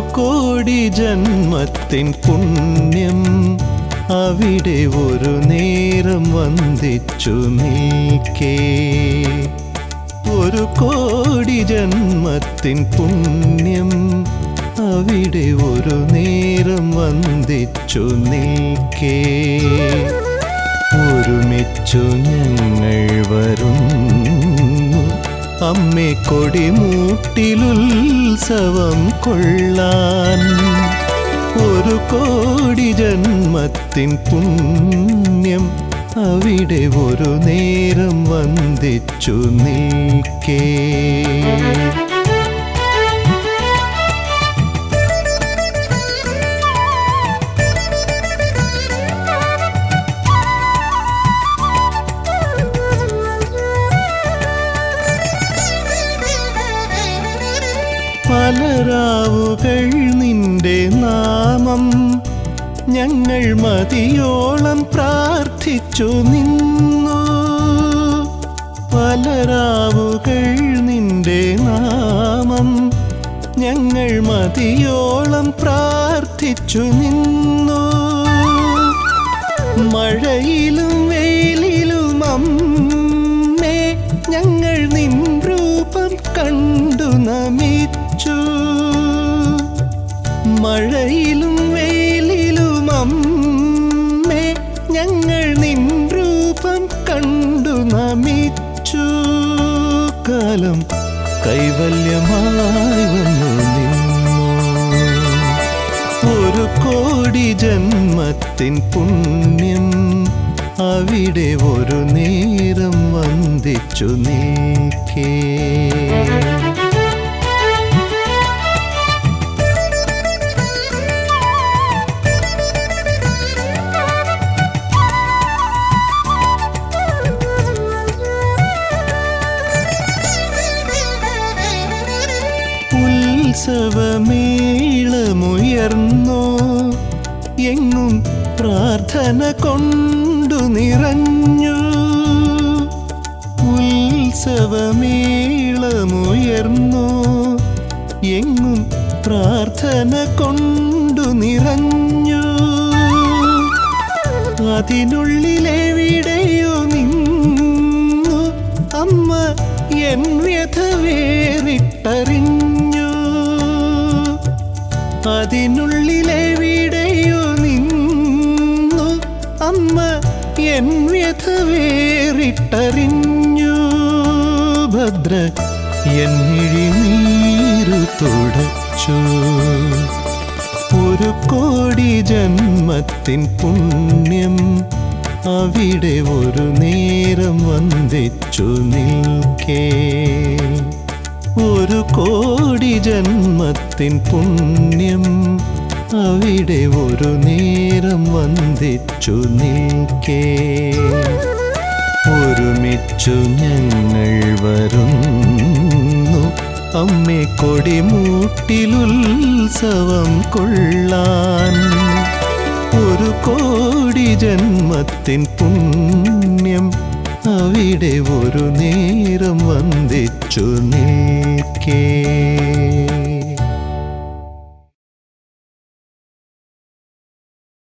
കോടി ജന്മത്തിൻ പുണ്യം അവിടെ ഒരു നേരം വന്ദിച്ചു നിൽക്കേ ഒരു കോടി ജന്മത്തിൻ പുണ്യം അവിടെ ഒരു നേരം വന്ദിച്ചു നിൽക്കേ ഒരുമിച്ചു ഞങ്ങൾ വരുന്നു അമ്മേ കൊടിമൂട്ടിലുത്സവം കൊള്ളാൻ ഒരു കോടി ജന്മത്തിൻ പുണ്യം അവിടെ ഒരു നേരം വന്ദിച്ചു നിൽക്കേ പലരാവുകൾ നിന്റെ നാമം ഞങ്ങൾ മതിയോളം പ്രാർത്ഥിച്ചു നിന്നു പലരാവുകൾ നിന്റെ നാമം ഞങ്ങൾ മതിയോളം പ്രാർത്ഥിച്ചു നിന്നു മഴയിലും വെയിലിലും അമ്മേ ഞങ്ങൾ നിൻ രൂപം കണ്ടു നമിച്ചു മഴയിലും വെയിലിലും അമ്മേ ഞങ്ങൾ നിൻ രൂപം കണ്ടു നമിച്ചു കാലം കൈവല്യമായി വന്നു നിന്നു ഒരു കോടി ജന്മത്തിൻ പുണ്യം അവിടെ ഒരു നേരം വന്ദിച്ചു നീക്കേ ഉത്സവമേളമുയർന്നോ എങ്ങും പ്രാർത്ഥന കൊണ്ടു നിറഞ്ഞു ഉത്സവമേളമുയർന്നോ എങ്ങും പ്രാർത്ഥന കൊണ്ടു നിറഞ്ഞു അതിനുള്ളിലെവിടെയോ നിന്നു അമ്മ എൻ വ്യഥ വേറിട്ടറിഞ്ഞു അതിനുള്ളിലെവിടെയോ നിന്നു അമ്മ എൻ വ്യഥ വേറിട്ടറിഞ്ഞു ഭദ്ര എന്നിഴി നീരു തുടച്ചു ഒരു കോടി ജന്മത്തിൻ പുണ്യം അവിടെ ഒരു നേരം വന്ദിച്ചു നിൽക്കേ ഒരു കോടി ജന്മത്തിൻ പുണ്യം അവിടെ ഒരു നേരം വന്ദിച്ചു നിൽക്കേ ഒരുമിച്ചു ഞങ്ങൾ വരുന്നു അമ്മേ കൊടിമൂട്ടിലുത്സവം കൊള്ളാൻ ഒരു കോടി ജന്മത്തിൻ പുണ്യം അവിടെ ഒരു നേരം വന്ദിച്ചു നിൽക്കേ